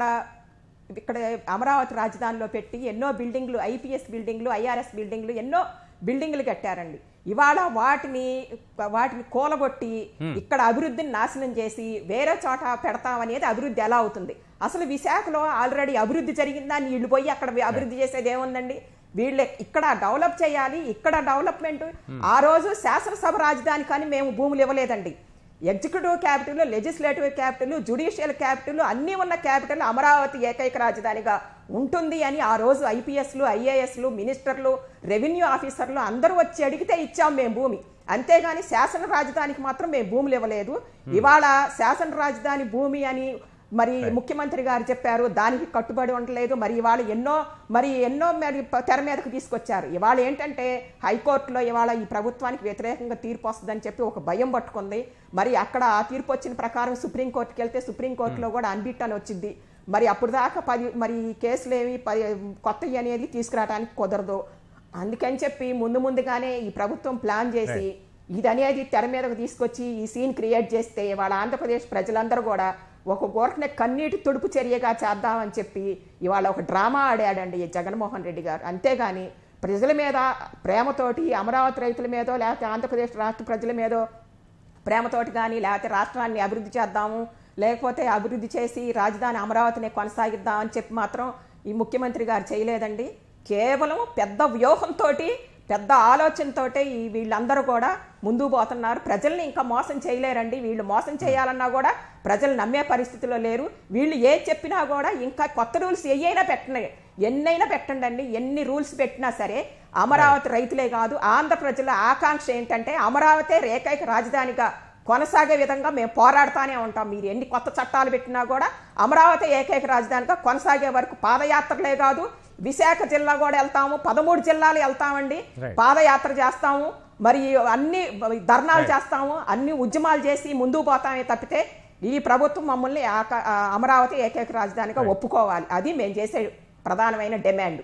ఇక్కడ అమరావతి రాజధానిలో పెట్టి ఎన్నో బిల్డింగ్లు ఐపీఎస్ బిల్డింగ్లు ఐఆర్ఎస్ బిల్డింగ్లు ఎన్నో బిల్డింగ్లు కట్టారండి ఇవాళ వాటిని వాటిని కూలగొట్టి ఇక్కడ అభివృద్ధిని నాశనం చేసి వేరే చోట పెడతామనేది అభివృద్ధి ఎలా అవుతుంది అసలు విశాఖలో ఆల్రెడీ అభివృద్ధి జరిగిందా నీళ్లు పోయి అక్కడ అభివృద్ధి చేసేది ఏముందండి వీళ్ళే ఇక్కడ డెవలప్ చేయాలి ఇక్కడ డెవలప్మెంట్ ఆ రోజు శాసనసభ రాజధాని కానీ మేము భూములు ఇవ్వలేదండి executive capital legislative capital judicial capital అన్నీ ఉన్న క్యాపిటల్ అమరావతి ఏకైక రాజధానిగా ఉంటుంది అని ఆ రోజు ఐపీఎస్లు ఐఏఎస్లు మినిస్టర్లు రెవెన్యూ ఆఫీసర్లు అందరూ వచ్చి అడిగితే ఇచ్చాం మేము భూమి అంతేగాని శాసన రాజధానికి మాత్రం మేము భూములు ఇవ్వలేదు ఇవాళ శాసన రాజధాని భూమి అని మరి ముఖ్యమంత్రి గారు చెప్పారు దానికి కట్టుబడి ఉండలేదు మరి ఇవాళ ఎన్నో మరి ఎన్నో మరి ప- తెర మీదకు తీసుకొచ్చారు ఇవాళ ఏంటంటే హైకోర్టులో ఇవాళ ఈ ప్రభుత్వానికి వ్యతిరేకంగా తీర్పు వస్తుందని చెప్పి ఒక భయం పట్టుకుంది మరి అక్కడ ఆ తీర్పు వచ్చిన ప్రకారం సుప్రీంకోర్టుకి వెళ్తే సుప్రీంకోర్టులో కూడా అన్బిట్ అని వచ్చింది మరి అప్పుడు దాకా పది మరి ఈ కేసులు ఏమి పది కొత్తవి అనేది తీసుకురావడానికి కుదరదు అందుకని చెప్పి ముందు ముందుగానే ఈ ప్రభుత్వం ప్లాన్ చేసి ఇది అనేది తెర మీదకు తీసుకొచ్చి ఈ సీన్ క్రియేట్ చేస్తే వాళ్ళ ఆంధ్రప్రదేశ్ ప్రజలందరూ కూడా ఒక గోరకనే కన్నీటి తుడుపు చర్యగా చేద్దామని చెప్పి ఇవాళ ఒక డ్రామా ఆడాడండి ఈ జగన్మోహన్ రెడ్డి గారు అంతేగాని ప్రజల మీద ప్రేమతోటి అమరావతి రైతుల మీదో లేకపోతే ఆంధ్రప్రదేశ్ రాష్ట్ర ప్రజల మీదో ప్రేమతోటి కానీ లేకపోతే రాష్ట్రాన్ని అభివృద్ధి చేద్దాము లేకపోతే అభివృద్ధి చేసి రాజధాని అమరావతిని కొనసాగిద్దాం అని చెప్పి మాత్రం ఈ ముఖ్యమంత్రి గారు చేయలేదండి కేవలం పెద్ద వ్యూహంతో పెద్ద ఆలోచనతోటే ఈ వీళ్ళందరూ కూడా ముందుకు పోతున్నారు ప్రజల్ని ఇంకా మోసం చేయలేరండి వీళ్ళు మోసం చేయాలన్నా కూడా ప్రజలు నమ్మే పరిస్థితిలో లేరు వీళ్ళు ఏది చెప్పినా కూడా ఇంకా కొత్త రూల్స్ ఎయ్యైనా పెట్టండి ఎన్నైనా పెట్టండి అండి ఎన్ని రూల్స్ పెట్టినా సరే అమరావతి రైతులే కాదు ఆంధ్ర ప్రజల ఆకాంక్ష ఏంటంటే అమరావతి ఏకైక రాజధానిగా కొనసాగే విధంగా మేము పోరాడుతానే ఉంటాం మీరు ఎన్ని కొత్త చట్టాలు పెట్టినా కూడా అమరావతి ఏకైక రాజధానిగా కొనసాగే వరకు పాదయాత్రలే కాదు విశాఖ జిల్లా కూడా వెళ్తాము పదమూడు జిల్లాలు వెళ్తామండి Right. పాదయాత్ర చేస్తాము మరి అన్ని ధర్నాలు చేస్తాము అన్ని ఉద్యమాలు చేసి ముందుకు పోతామే తప్పితే ఈ ప్రభుత్వం మమ్మల్ని ఆక- ఆ, అమరావతి ఏకైక రాజధానిగా ఒప్పుకోవాలి అది మేము చేసే ప్రధానమైన డిమాండ్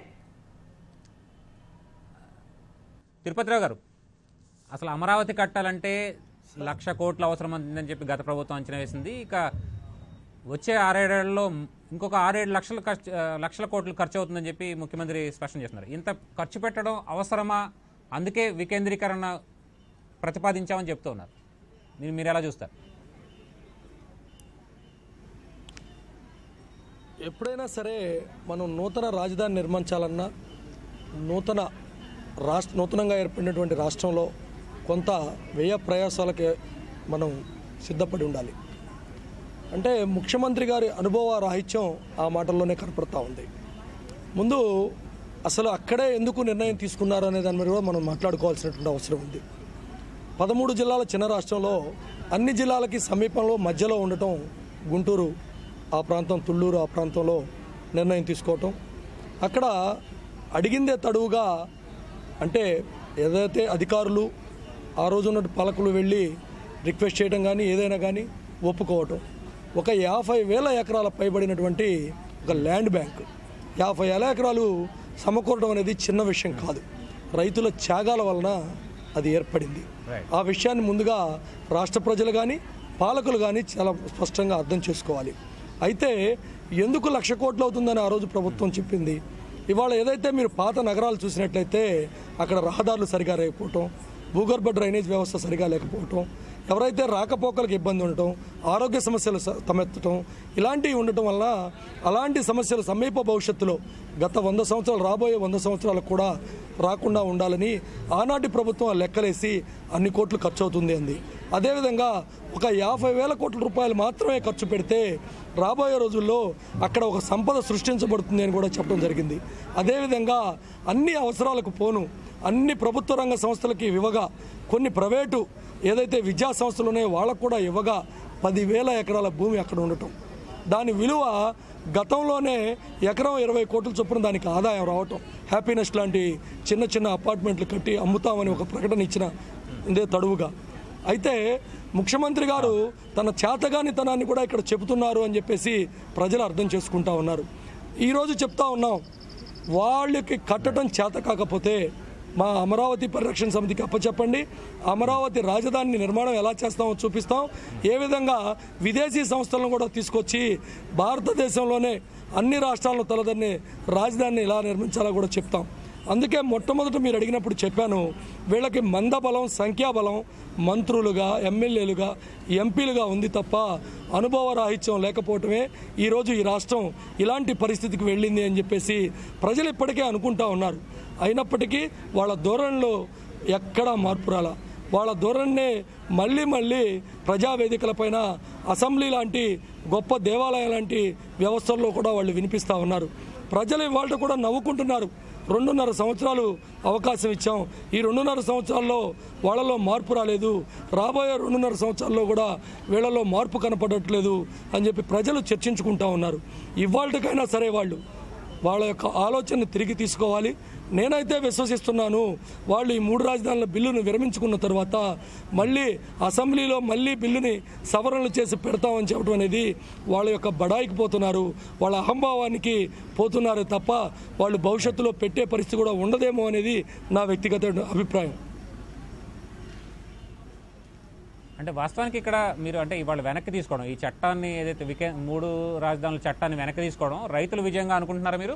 తిరుపతిరావు గారు అసలు అమరావతి కట్టాలంటే లక్ష కోట్లు అవసరం ఉందని చెప్పి గత ప్రభుత్వం అంచనా వేసింది ఇక వచ్చే ఆరేడేళ్లలో ఇంకొక ఆరేడు లక్షల ఖర్చు ఆ, లక్షల కోట్లు ఖర్చు అవుతుందని చెప్పి ముఖ్యమంత్రి స్పష్టం చేస్తున్నారు ఇంత ఖర్చు పెట్టడం అవసరమా అందుకే వికేంద్రీకరణ ప్రతిపాదించామని చెప్తూ ఉన్నారు మీరు మీరు ఎలా చూస్తారు ఎప్పుడైనా సరే మనం నూతన రాజధాని నిర్మించాలన్నా నూతన రాష్ట్ర నూతనంగా ఏర్పడినటువంటి రాష్ట్రంలో కొంత వ్యయ ప్రయాసాలకి మనం సిద్ధపడి ఉండాలి అంటే ముఖ్యమంత్రి గారి అనుభవ రాహిత్యం ఆ మాటల్లోనే కనపడతా ఉంది ముందు అసలు అక్కడే ఎందుకు నిర్ణయం తీసుకున్నారు అనే దాని మీద కూడా మనం మాట్లాడుకోవాల్సినటువంటి అవసరం ఉంది పదమూడు జిల్లాల చిన్న రాష్ట్రంలో అన్ని జిల్లాలకి సమీపంలో మధ్యలో ఉండటం గుంటూరు ఆ ప్రాంతం తుళ్ళూరు ఆ ప్రాంతంలో నిర్ణయం తీసుకోవటం అక్కడ అడిగిందే తడువుగా అంటే ఏదైతే అధికారులు ఆ రోజు ఉన్న పాలకులు వెళ్ళి రిక్వెస్ట్ చేయడం కానీ ఏదైనా కానీ ఒప్పుకోవటం ఒక యాభై వేల ఎకరాల పైబడినటువంటి ఒక ల్యాండ్ బ్యాంక్ యాభై వేల ఎకరాలు సమకూరడం అనేది చిన్న విషయం కాదు రైతుల త్యాగాల వలన అది ఏర్పడింది Right. ఆ విషయాన్ని ముందుగా రాష్ట్ర ప్రజలు కానీ పాలకులు కానీ చాలా స్పష్టంగా అర్థం చేసుకోవాలి అయితే ఎందుకు లక్ష కోట్లు అవుతుందని ఆ రోజు ప్రభుత్వం చెప్పింది ఇవాళ ఏదైతే మీరు పాత నగరాలు చూసినట్లయితే అక్కడ రహదారులు సరిగా లేకపోవటం భూగర్భ డ్రైనేజ్ వ్యవస్థ సరిగా లేకపోవటం ఎవరైతే రాకపోకలకు ఇబ్బంది ఉండటం ఆరోగ్య సమస్యలు స- తలెత్తటం ఇలాంటివి ఉండటం వల్ల అలాంటి సమస్యలు సమీప భవిష్యత్తులో గత వంద సంవత్సరాలు రాబోయే వంద సంవత్సరాలకు కూడా రాకుండా ఉండాలని ఆనాటి ప్రభుత్వం ఆ లెక్కలేసి అన్ని కోట్లు ఖర్చు అవుతుంది అంది అదేవిధంగా ఒక యాభై వేల కోట్ల రూపాయలు మాత్రమే ఖర్చు పెడితే రాబోయే రోజుల్లో అక్కడ ఒక సంపద సృష్టించబడుతుంది అని కూడా చెప్పడం జరిగింది అదేవిధంగా అన్ని అవసరాలకు పోను అన్ని ప్రభుత్వ రంగ సంస్థలకి ఇవ్వగా కొన్ని ప్రైవేటు ఏదైతే విద్యా సంస్థలు ఉన్నాయో వాళ్ళకు కూడా ఇవ్వగా పదివేల ఎకరాల భూమి అక్కడ ఉండటం దాని విలువ గతంలోనే ఎకరం ఇరవై కోట్ల చొప్పున దానికి ఆదాయం రావటం హ్యాపీనెస్ లాంటి చిన్న చిన్న అపార్ట్మెంట్లు కట్టి అమ్ముతామని ఒక ప్రకటన ఇచ్చిన ఇదే తడువుగా అయితే ముఖ్యమంత్రి గారు తన చేతగానితనాన్ని కూడా ఇక్కడ చెబుతున్నారు అని చెప్పేసి ప్రజలు అర్థం చేసుకుంటా ఉన్నారు ఈరోజు చెప్తా ఉన్నాం వాళ్ళకి కట్టడం చేత కాకపోతే మా అమరావతి పరిరక్షణ సమితికి అప్పచెప్పండి అమరావతి రాజధాని నిర్మాణం ఎలా చేస్తామో చూపిస్తాం ఏ విధంగా విదేశీ సంస్థలను కూడా తీసుకొచ్చి భారతదేశంలోనే అన్ని రాష్ట్రాలను తలదన్ని రాజధానిని ఎలా నిర్మించాలో కూడా చెప్తాం అందుకే మొట్టమొదట మీరు అడిగినప్పుడు చెప్పాను వీళ్ళకి మందబలం సంఖ్యాబలం మంత్రులుగా ఎమ్మెల్యేలుగా ఎంపీలుగా ఉంది తప్ప అనుభవ రాహిత్యం లేకపోవటమే ఈరోజు ఈ రాష్ట్రం ఇలాంటి పరిస్థితికి వెళ్ళింది అని చెప్పేసి ప్రజలు ఇప్పటికే అనుకుంటా ఉన్నారు అయినప్పటికీ వాళ్ళ ధోరణిలో ఎక్కడా మార్పు రాలా వాళ్ళ ధోరణినే మళ్ళీ మళ్ళీ ప్రజావేదికలపైన అసెంబ్లీ లాంటి గొప్ప దేవాలయం లాంటి వ్యవస్థల్లో కూడా వాళ్ళు వినిపిస్తూ ఉన్నారు ప్రజలు ఇవాళ కూడా నవ్వుకుంటున్నారు రెండున్నర సంవత్సరాలు అవకాశం ఇచ్చాం ఈ రెండున్నర సంవత్సరాల్లో వాళ్ళలో మార్పు రాలేదు రాబోయే రెండున్నర సంవత్సరాల్లో కూడా వీళ్ళలో మార్పు కనపడట్లేదు అని చెప్పి ప్రజలు చర్చించుకుంటా ఉన్నారు ఇవాళకైనా సరే వాళ్ళు వాళ్ళ యొక్క ఆలోచనను తిరిగి తీసుకోవాలి నేనైతే విశ్వసిస్తున్నాను వాళ్ళు ఈ మూడు రాజధానుల బిల్లును విరమించుకున్న తర్వాత మళ్ళీ అసెంబ్లీలో మళ్ళీ బిల్లుని సవరణలు చేసి పెడతామని చెప్పడం అనేది వాళ్ళ యొక్క బడాయికి పోతున్నారు వాళ్ళ అహంభావానికి పోతున్నారు తప్ప వాళ్ళు భవిష్యత్తులో పెట్టే పరిస్థితి కూడా ఉండదేమో అనేది నా వ్యక్తిగత అభిప్రాయం అంటే వాస్తవానికి ఇక్కడ మీరు అంటే ఇవాళ వెనక్కి తీసుకోవడం ఈ చట్టాన్ని ఏదైతే వికే మూడు రాజధానుల చట్టాన్ని వెనక్కి తీసుకోవడం రైతుల విజయంగా అనుకుంటున్నారా మీరు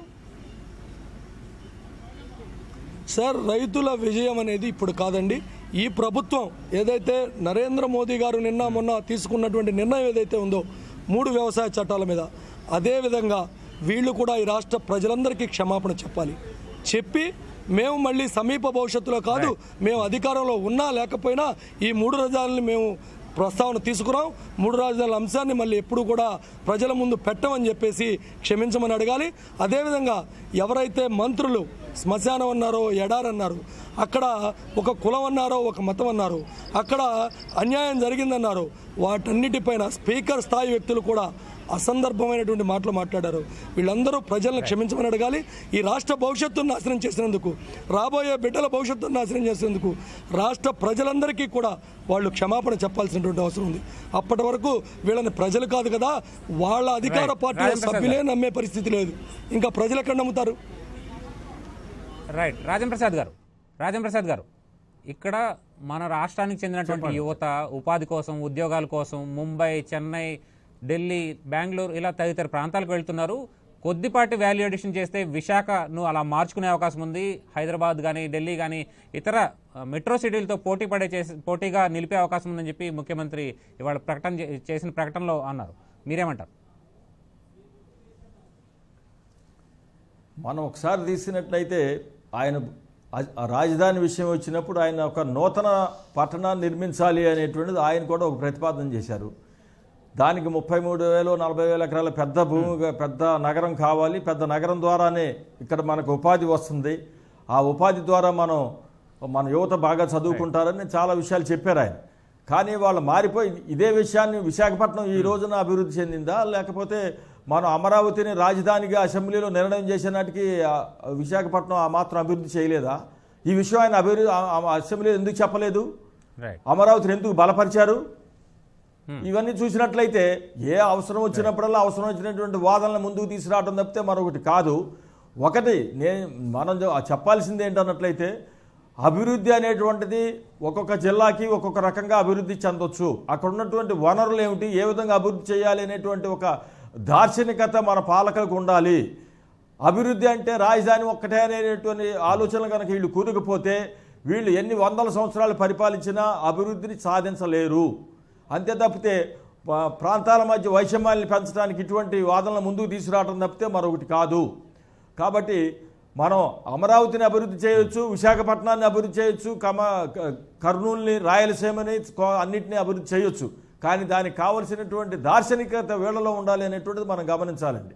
సార్ రైతుల విజయం అనేది ఇప్పుడు కాదండి ఈ ప్రభుత్వం ఏదైతే నరేంద్ర మోదీ గారు నిన్న మొన్న తీసుకున్నటువంటి నిర్ణయం ఏదైతే ఉందో మూడు వ్యవసాయ చట్టాల మీద అదే విధంగా వీళ్ళు కూడా ఈ రాష్ట్ర ప్రజలందరికీ క్షమాపణ చెప్పాలి చెప్పి మేము మళ్ళీ సమీప భవిష్యత్తులో కాదు మేము అధికారంలో ఉన్నా లేకపోయినా ఈ మూడు రజాలని మేము ప్రస్తావన తీసుకురాం మూడు రాజధానుల అంశాన్ని మళ్ళీ ఎప్పుడు కూడా ప్రజల ముందు పెట్టమని చెప్పేసి క్షమించమని అడగాలి అదేవిధంగా ఎవరైతే మంత్రులు శ్మశానం అన్నారో ఎడారన్నారు అక్కడ ఒక కులం అన్నారో ఒక మతం అన్నారు అక్కడ అన్యాయం జరిగిందన్నారు వాటన్నిటిపైన స్పీకర్ స్థాయి వ్యక్తులు కూడా అసందర్భమైనటువంటి మాటలు మాట్లాడారు వీళ్ళందరూ ప్రజలను క్షమించమని అడగాలి ఈ రాష్ట్ర భవిష్యత్తును నాశనం చేసినందుకు రాబోయే బిడ్డల భవిష్యత్తును నాశనం చేసినందుకు రాష్ట్ర ప్రజలందరికీ కూడా వాళ్ళు క్షమాపణ చెప్పాల్సినటువంటి అవసరం ఉంది అప్పటి వరకు వీళ్ళని ప్రజలు కాదు కదా వాళ్ళ అధికార Right. పార్టీల రాజేంద్ర ప్రసాద్ సభ్యులే నమ్మే పరిస్థితి లేదు ఇంకా ప్రజలు ఎక్కడ నమ్ముతారు రైట్ రాజం ప్రసాద్ గారు రాజం ప్రసాద్ గారు ఇక్కడ మన రాష్ట్రానికి చెందినటువంటి యువత ఉపాధి కోసం ఉద్యోగాల కోసం ముంబై చెన్నై ఢిల్లీ బెంగళూరు ఇలా తదితర ప్రాంతాలకు వెళ్తున్నారు కొద్దిపాటి వాల్యూ అడిషన్ చేస్తే విశాఖను అలా మార్చుకునే అవకాశం ఉంది హైదరాబాద్ కానీ ఢిల్లీ కానీ ఇతర ఆ, మెట్రో సిటీలతో పోటీ పడే చేసి పోటీగా నిలిపే అవకాశం ఉందని చెప్పి ముఖ్యమంత్రి ఇవాళ ప్రకటన చే- చేసిన ప్రకటనలో అన్నారు మీరేమంటారు మనం ఒకసారి తీసినట్లయితే ఆయన ఆ- ఆ రాజధాని విషయం వచ్చినప్పుడు ఆయన ఒక నూతన పట్టణాన్ని నిర్మించాలి అనేటువంటిది ఆయన కూడా ఒక ప్రతిపాదన చేశారు దానికి ముప్పై మూడు వేలు నలభై వేల ఎకరాల పెద్ద భూమి పెద్ద నగరం కావాలి పెద్ద నగరం ద్వారానే ఇక్కడ మనకు ఉపాధి వస్తుంది ఆ ఉపాధి ద్వారా మనం మన యువత బాగా చదువుకుంటారని చాలా విషయాలు చెప్పారు ఆయన కానీ వాళ్ళు మారిపోయి ఇదే విషయాన్ని విశాఖపట్నం ఈ రోజున అభివృద్ధి చెందిందా లేకపోతే మనం అమరావతిని రాజధానిగా అసెంబ్లీలో నిర్ణయం చేసే నాటికి ఆ విశాఖపట్నం ఆ మాత్రం అభివృద్ధి చేయలేదా ఈ విషయం ఆయన అభివృద్ధి ఆ- ఆ అసెంబ్లీలో ఎందుకు చెప్పలేదు రైట్ అమరావతిని ఎందుకు బలపరిచారు ఇవన్నీ చూసినట్లయితే ఏ అవసరం వచ్చినప్పుడల్లా అవసరం వచ్చినటువంటి వాదనలు ముందుకు తీసుకురావడం తప్పితే మరొకటి కాదు ఒకటి నేను మనం చె- చెప్పాల్సింది ఏంటన్నట్లయితే అభివృద్ధి అనేటువంటిది ఒక్కొక్క జిల్లాకి ఒక్కొక్క రకంగా అభివృద్ధి చెందొచ్చు అక్కడ ఉన్నటువంటి వనరులు ఏమిటి ఏ విధంగా అభివృద్ధి చేయాలి అనేటువంటి ఒక దార్శనికత మన పాలకులకు ఉండాలి అభివృద్ధి అంటే రాజధాని ఒక్కటే అనేటువంటి ఆలోచనలు కనుక వీళ్ళు కూరుకుపోతే వీళ్ళు ఎన్ని వందల సంవత్సరాలు పరిపాలించినా అభివృద్ధిని సాధించలేరు అంతే తప్పితే ప- ప్రాంతాల మధ్య వైషమ్యాలను పెంచడానికి ఇటువంటి వాదనలు ముందుకు తీసుకురావడం తప్పితే మరొకటి కాదు కాబట్టి మనం అమరావతిని అభివృద్ధి చేయొచ్చు విశాఖపట్నాన్ని అభివృద్ధి చేయొచ్చు కమ క- కర్నూలుని రాయలసీమని కో- అన్నిటినీ అభివృద్ధి చేయొచ్చు కానీ దానికి కావలసినటువంటి దార్శనికత వేళలో ఉండాలి అనేటువంటిది మనం గమనించాలండి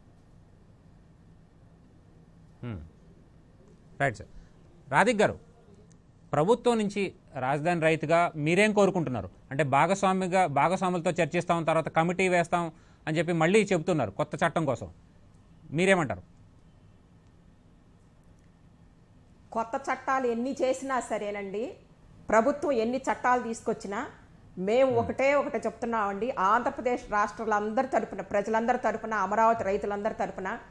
రైట్ సార్ రాధిక్ గారు ప్రభుత్వం నుంచి రాజధాని రైతుగా మీరేం కోరుకుంటున్నారు అంటే భాగస్వామిగా భాగస్వాములతో చర్చిస్తాం తర్వాత కమిటీ వేస్తాం అని చెప్పి మళ్ళీ చెబుతున్నారు కొత్త చట్టం కోసం మీరేమంటారు కొత్త చట్టాలు ఎన్ని చేసినా సరేనండి ప్రభుత్వం ఎన్ని చట్టాలు తీసుకొచ్చినా మేము ఒకటే ఒకటే చెప్తున్నామండి ఆంధ్రప్రదేశ్ రాష్ట్రాలందరి తరపున ప్రజలందరి తరపున అమరావతి రైతులందరి తరపున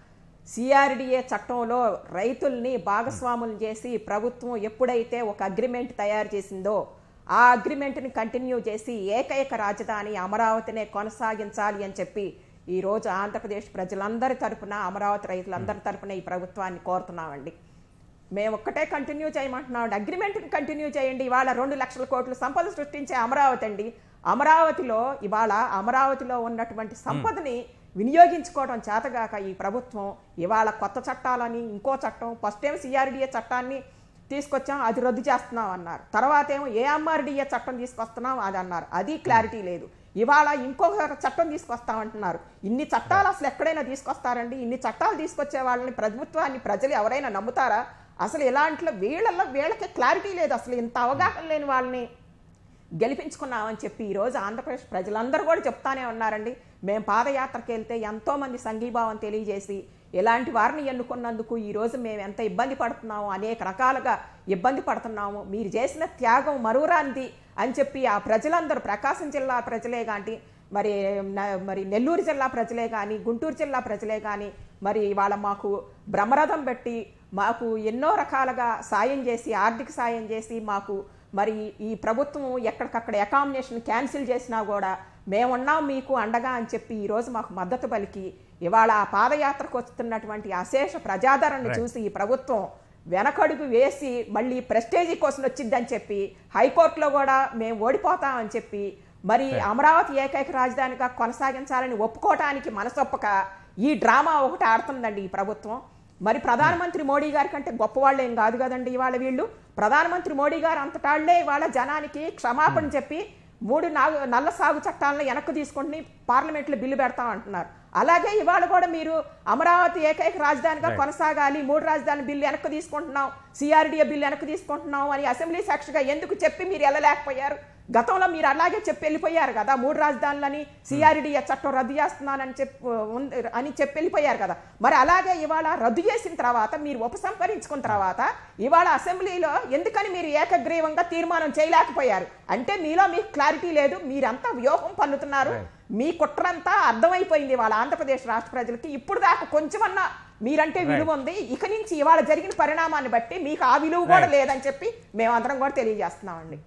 సిఆర్డిఏ చట్టంలో రైతుల్ని భాగస్వాములు చేసి ప్రభుత్వం ఎప్పుడైతే ఒక అగ్రిమెంట్ తయారు చేసిందో ఆ అగ్రిమెంట్ని కంటిన్యూ చేసి ఏకైక రాజధాని అమరావతినే కొనసాగించాలి అని చెప్పి ఈ రోజు ఆంధ్రప్రదేశ్ ప్రజలందరి తరపున అమరావతి రైతులందరి తరపున ఈ ప్రభుత్వాన్ని కోరుతున్నామండి మేము ఒక్కటే కంటిన్యూ చేయమంటున్నాం అగ్రిమెంట్ని కంటిన్యూ చేయండి ఇవాళ రెండు లక్షల కోట్ల సంపద సృష్టించే అమరావతి అండి అమరావతిలో ఇవాళ అమరావతిలో ఉన్నటువంటి సంపదని వినియోగించుకోవడం చేతగాక ఈ ప్రభుత్వం ఇవాళ కొత్త చట్టాలని ఇంకో చట్టం ఫస్ట్ టైం సిఆర్డిఏ చట్టాన్ని తీసుకొచ్చాం అది రద్దు చేస్తున్నాం అన్నారు తర్వాత ఏమో ఏఎంఆర్డిఏ చట్టం తీసుకొస్తున్నాం అది అన్నారు అది క్లారిటీ లేదు ఇవాళ ఇంకొక చట్టం తీసుకొస్తామంటున్నారు ఇన్ని చట్టాలు అసలు ఎక్కడైనా తీసుకొస్తారండి ఇన్ని చట్టాలు తీసుకొచ్చే వాళ్ళని ప్రభుత్వాన్ని ప్రజలు ఎవరైనా నమ్ముతారా అసలు ఇలాంటి వీళ్ళల్లో వీళ్ళకి క్లారిటీ లేదు అసలు ఇంత అవగాహన లేని వాళ్ళని గెలిపించుకున్నామని చెప్పి ఈరోజు ఆంధ్రప్రదేశ్ ప్రజలందరూ కూడా చెప్తానే ఉన్నారండి మేము పాదయాత్రకు వెళ్తే ఎంతోమంది సంఘీభావం తెలియజేసి ఇలాంటి వారిని ఎన్నుకున్నందుకు ఈరోజు మేము ఎంత ఇబ్బంది పడుతున్నాము అనేక రకాలుగా ఇబ్బంది పడుతున్నాము మీరు చేసిన త్యాగం మరువురాంది అని చెప్పి ఆ ప్రజలందరూ ప్రకాశం జిల్లా ప్రజలే కానీ మరి న- మరి నెల్లూరు జిల్లా ప్రజలే కానీ గుంటూరు జిల్లా ప్రజలే కానీ మరి ఇవాళ మాకు బ్రహ్మరథం పెట్టి మాకు ఎన్నో రకాలుగా సాయం చేసి ఆర్థిక సాయం చేసి మాకు మరి ఈ ప్రభుత్వం ఎక్కడికక్కడ అకామిడేషన్ క్యాన్సిల్ చేసినా కూడా మేమున్నాం మీకు అండగా అని చెప్పి ఈరోజు మాకు మద్దతు పలికి ఇవాళ ఆ పాదయాత్రకు వస్తున్నటువంటి అశేష ప్రజాదరణను చూసి ఈ ప్రభుత్వం వెనకడుగు వేసి మళ్ళీ ప్రెస్టేజీ కోసం వచ్చిందని చెప్పి హైకోర్టులో కూడా మేము ఓడిపోతామని చెప్పి మరి అమరావతి ఏకైక రాజధానిగా కొనసాగించాలని ఒప్పుకోవటానికి మనసొప్పక ఈ డ్రామా ఒకటి ఆడుతుందండి ఈ ప్రభుత్వం మరి ప్రధానమంత్రి మోడీ గారి కంటే గొప్పవాళ్ళు ఏం కాదు కదండి ఇవాళ వీళ్ళు ప్రధానమంత్రి మోడీ గారు అంతటాళ్లే ఇవాళ జనానికి క్షమాపణ చెప్పి మూడు నాలుగు నల్ల సాగు చట్టాలను వెనక్కి తీసుకుని పార్లమెంట్లో బిల్లు పెడతాం అంటున్నారు అలాగే ఇవాళ కూడా మీరు అమరావతి ఏకైక రాజధానిగా కొనసాగాలి మూడు రాజధాని బిల్లు వెనక్కి తీసుకుంటున్నాం సిఆర్డీఏ బిల్లు వెనక్కి తీసుకుంటున్నాం అని అసెంబ్లీ సాక్షిగా ఎందుకు చెప్పి మీరు వెళ్ళలేకపోయారు గతంలో మీరు అలాగే చెప్పి వెళ్ళిపోయారు కదా మూడు రాజధానులని సిఆర్డీఏ చట్టం రద్దు చేస్తున్నానని చెప్పి ఉంది- అని చెప్పి వెళ్ళిపోయారు కదా మరి అలాగే ఇవాళ రద్దు చేసిన తర్వాత మీరు ఉపసంహరించుకున్న తర్వాత ఇవాళ అసెంబ్లీలో ఎందుకని మీరు ఏకగ్రీవంగా తీర్మానం చేయలేకపోయారు అంటే మీలో మీకు క్లారిటీ లేదు మీరంతా వ్యూహం పన్నుతున్నారు మీ కుట్రంతా అర్థమైపోయింది ఇవాళ ఆంధ్రప్రదేశ్ రాష్ట్ర ప్రజలకి ఇప్పుడు దాకా కొంచెమన్నా మీరంటే విలువ ఉంది ఇక నుంచి ఇవాళ జరిగిన పరిణామాన్ని బట్టి మీకు ఆ విలువ కూడా Right. లేదని చెప్పి మేమందరం కూడా తెలియజేస్తున్నామండి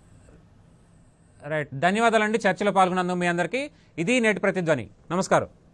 రైట్ ధన్యవాదాలండి చర్చలో పాల్గొన్నందుకు మీ అందరికీ ఇది నేటి ప్రతిధ్వని నమస్కారం